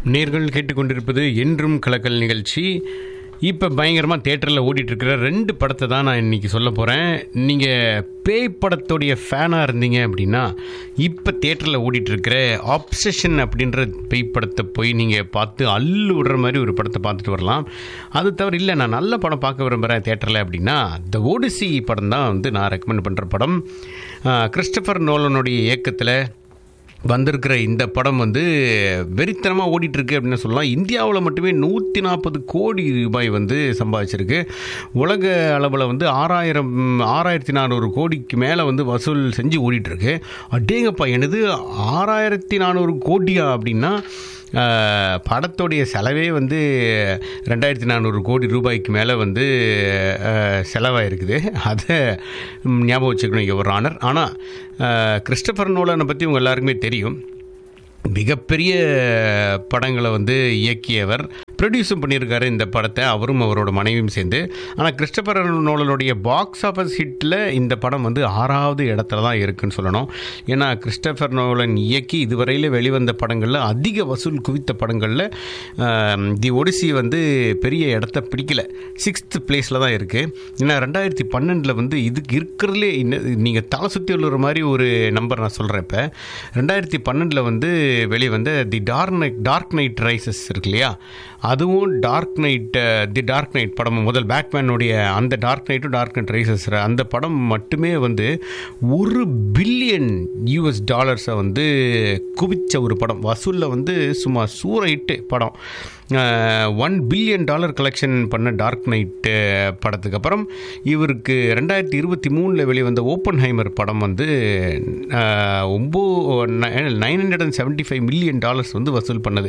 நேர்கள் கேட்டுக்கொண்டிருப்பது என்றும் கலக்கல் நிகழ்ச்சி இப்போ பயங்கரமாக தேட்டரில் ஓடிட்டுருக்கிற ரெண்டு படத்தை தான் நான் இன்றைக்கி சொல்ல போகிறேன் நீங்கள் பேய் படத்துடைய ஃபேனாக இருந்தீங்க அப்படின்னா இப்போ தேட்டரில் ஓடிட்டுருக்கிற ஆப்சஷன் அப்படின்ற பேய் படத்தை போய் நீங்கள் பார்த்து அள்ளு விடுற மாதிரி ஒரு படத்தை பார்த்துட்டு வரலாம் அது தவிர இல்லை நான் நல்ல படம் பார்க்க விரும்புகிறேன் தேட்டரில் அப்படின்னா த ஓடிசி படம் தான் வந்து நான் ரெக்கமெண்ட் பண்ணுற படம் ஆஹ், கிறிஸ்டபர் நோலனுடைய இயக்கத்தில் வந்திருக்கிற இந்த படம் வந்து வெறித்தனமாக ஓடிட்டுருக்கு அப்படின்னு சொல்லலாம் இந்தியாவில் மட்டுமே நூற்றி நாற்பது கோடி ரூபாய் வந்து சம்பாதிச்சிருக்கு உலக அளவில் வந்து ஆறாயிரம் ஆறாயிரத்தி நானூறு கோடிக்கு மேலே வந்து வசூல் செஞ்சு ஓடிட்டுருக்கு அடேங்கப்பா எனது ஆறாயிரத்தி நானூறு கோடியா அப்படின்னா ஆஹ், படத்துடைய செலவே வந்து ரெண்டாயிரத்தி நானூறு கோடி ரூபாய்க்கு மேலே வந்து ஆஹ், செலவாயிருக்குது அதை ம், ஞாபகம் வச்சுக்கணும் இங்கே ஒரு ஆனர் ஆனால் கிறிஸ்டபர் நோலனை பற்றி உங்கள் எல்லாருக்குமே தெரியும் மிகப்பெரிய படங்களை வந்து இயக்கியவர் ப்ரொடியூஸும் பண்ணியிருக்காரு இந்த படத்தை அவரும் அவரோட மனைவியும் சேர்ந்து ஆனால் கிறிஸ்டபர் நோலனுடைய பாக்ஸ் ஆஃபீஸ் ஹிட்டில் இந்த படம் வந்து ஆறாவது இடத்துல தான் இருக்குன்னு சொல்லணும் ஏன்னா கிறிஸ்டபர் நோலன் இயக்கி இதுவரையில் வெளிவந்த படங்களில் அதிக வசூல் குவித்த படங்களில் தி ஒடிசி வந்து பெரிய இடத்த பிடிக்கல சிக்ஸ்த் பிளேஸில் தான் இருக்குது ஏன்னா ரெண்டாயிரத்தி பன்னெண்டில் வந்து இதுக்கு இருக்கிறதுலே நீங்கள் தலை சுற்றி உள்ள மாதிரி ஒரு நம்பர் நான் சொல்கிறேன் இப்போ ரெண்டாயிரத்தி பன்னெண்டில் வந்து வெளிவந்த the dark knight dark knight rises இருக்கு இல்லையா அதுவும் dark knight the dark knight படம் முதல் பேட்மேனுடைய அந்த டார்க் நைட்டும் டார்க் நைட் ரைசஸ் அந்த படம் மட்டுமே வந்து ஒரு பில்லியன் யூஎஸ் டாலர்ஸை வந்து குவிச்ச ஒரு படம் வசூலில் வந்து சும்மா சூறையிட்டு படம் ஒன் பில்லியன் டாலர் கலெக்ஷன் பண்ண டார்க் நைட் படத்துக்கு அப்புறம் இவருக்கு ரெண்டாயிரத்தி இருபத்தி மூணில் வெளிவந்த ஓப்பன் ஹைமர் படம் வந்து ஒம்போ nine hundred and seventy five million dollars வந்து வசூல் பண்ணது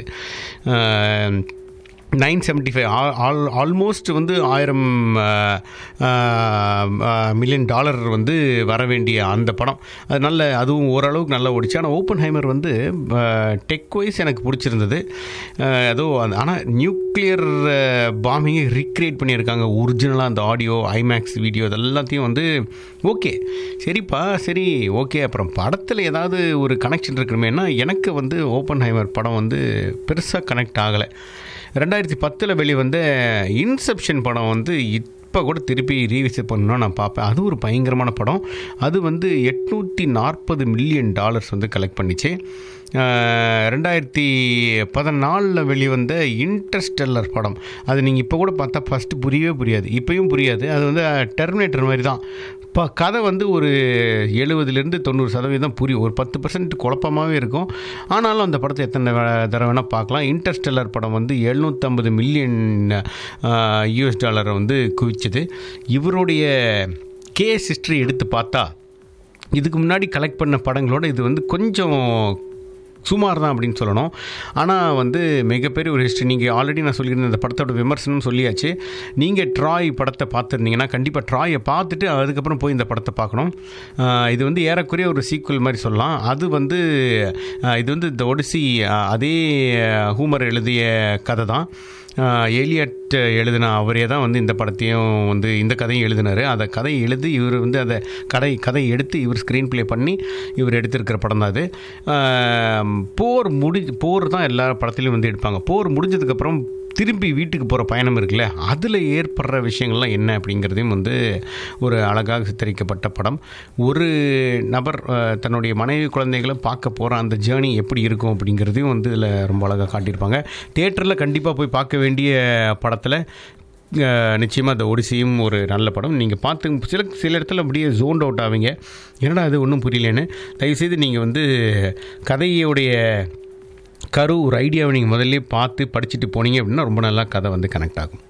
nine seventy five all almost வந்து ஆயிரம் மில்லியன் டாலர் வந்து வர வேண்டிய அந்த படம் அது நல்ல அதுவும் ஓரளவுக்கு நல்லா ஓடிச்சு ஆனால் ஓப்பன் ஹைமர் வந்து டெக் வைஸ் எனக்கு பிடிச்சிருந்தது அஹ், ஏதோ ஆனால் நியூக்ளியர் பாம்பிங்கை ரீக்ரியேட் பண்ணியிருக்காங்க ஒரிஜினலாக அந்த ஆடியோ ஐமேக்ஸ் வீடியோ இதெல்லாத்தையும் வந்து ஓகே சரிப்பா சரி ஓகே அப்புறம் படத்தில் ஏதாவது ஒரு கனெக்ஷன் இருக்கணுமேனா எனக்கு வந்து ஓப்பன் ஹைமர் படம் வந்து பெருசாக கனெக்ட் ஆகலை ரெண்டாயிரத்தி பத்தில் வெளிவந்த இன்செப்ஷன் படம் வந்து இப்போ கூட திருப்பி ரீவிசிட் பண்ணணும் நான் பார்ப்பேன் அது ஒரு பயங்கரமான படம் அது வந்து எட்நூற்றி நாற்பது மில்லியன் டாலர்ஸ் வந்து கலெக்ட் பண்ணிச்சு அஹ், ரெண்டாயிரத்தி பதினாலில் வெளிவந்த இன்டர்ஸ்டெல்லர் படம் அது நீங்கள் இப்போ கூட பார்த்தா ஃபஸ்ட்டு புரியவே புரியாது இப்போயும் புரியாது அது வந்து டெர்மினேட்டர் மாதிரி தான் இப்போ கதை வந்து ஒரு எழுபதுலேருந்து தொண்ணூறு சதவீதம் புரியும் ஒரு பத்து பர்சன்ட் குழப்பமாகவே இருக்கும் ஆனாலும் அந்த படத்தை எத்தனை வே- தடவை வேணால் பார்க்கலாம் இன்டர்ஸ்டெல்லர் படம் வந்து எழுநூற்றம்பது மில்லியன் யூஎஸ் டாலரை வந்து குவிச்சது இவருடைய கேஸ் ஹிஸ்ட்ரி எடுத்து பார்த்தா இதுக்கு முன்னாடி கலெக்ட் பண்ண படங்களோட இது வந்து கொஞ்சம் சுமார் தான் அப்படின்னு சொல்லணும் ஆனால் வந்து மிகப்பெரிய ஒரு ஹிஸ்ட்ரி நீங்கள் ஆல்ரெடி நான் சொல்லியிருந்த இந்த படத்தோட விமர்சனம் சொல்லியாச்சு நீங்கள் ட்ராய் படத்தை பார்த்துருந்தீங்கன்னா கண்டிப்பாக ட்ராயை பார்த்துட்டு அதுக்கப்புறம் போய் இந்த படத்தை பார்க்கணும் ஆஹ் இது வந்து ஏறக்குறைய ஒரு சீக்குவல் மாதிரி சொல்லலாம் அது வந்து ஆஹ் இது வந்து இந்த ஒடிசி ஆஹ் அதே ஹூமர் எழுதிய கதை தான் ஆஹ் எலியட் எழுதின அவரே தான் வந்து இந்த படத்தையும் வந்து இந்த கதையும் எழுதினார் அந்த கதையை எழுதி இவர் வந்து அதை கதை கதை எடுத்து இவர் ஸ்க்ரீன் ப்ளே பண்ணி இவர் எடுத்திருக்கிற படம் தான் அது ஆஹ் போர் முடி போர் தான் எல்லா படத்துலையும் வந்து எடுப்பாங்க போர் முடிஞ்சதுக்கப்புறம் திரும்பி வீட்டுக்கு போகிற பயணம் இருக்குல்ல அதில் ஏற்படுற விஷயங்கள்லாம் என்ன அப்படிங்கிறதையும் வந்து ஒரு அழகாக சித்தரிக்கப்பட்ட படம் ஒரு நபர் அஹ், தன்னுடைய மனைவி குழந்தைகளை பார்க்க போகிற அந்த ஜேர்னி எப்படி இருக்கும் அப்படிங்கிறதையும் வந்து இதில் ரொம்ப அழகாக காட்டியிருப்பாங்க தேட்டரில் கண்டிப்பாக போய் பார்க்க வேண்டிய படத்தில் நிச்சயமாக அந்த ஒடிசியும் ஒரு நல்ல படம் நீங்கள் பார்த்து சில சில இடத்துல அப்படியே ஜோன் அவுட் ஆவீங்க என்னடா அது ஒன்றும் புரியலன்னு தயவுசெய்து நீங்கள் வந்து கதையுடைய கரு ஒரு ஐடியாவை நீங்கள் முதல்ல பார்த்து படிச்சுட்டு போனீங்க அப்படின்னா ரொம்ப நல்லா கதை வந்து கனெக்ட் ஆகும்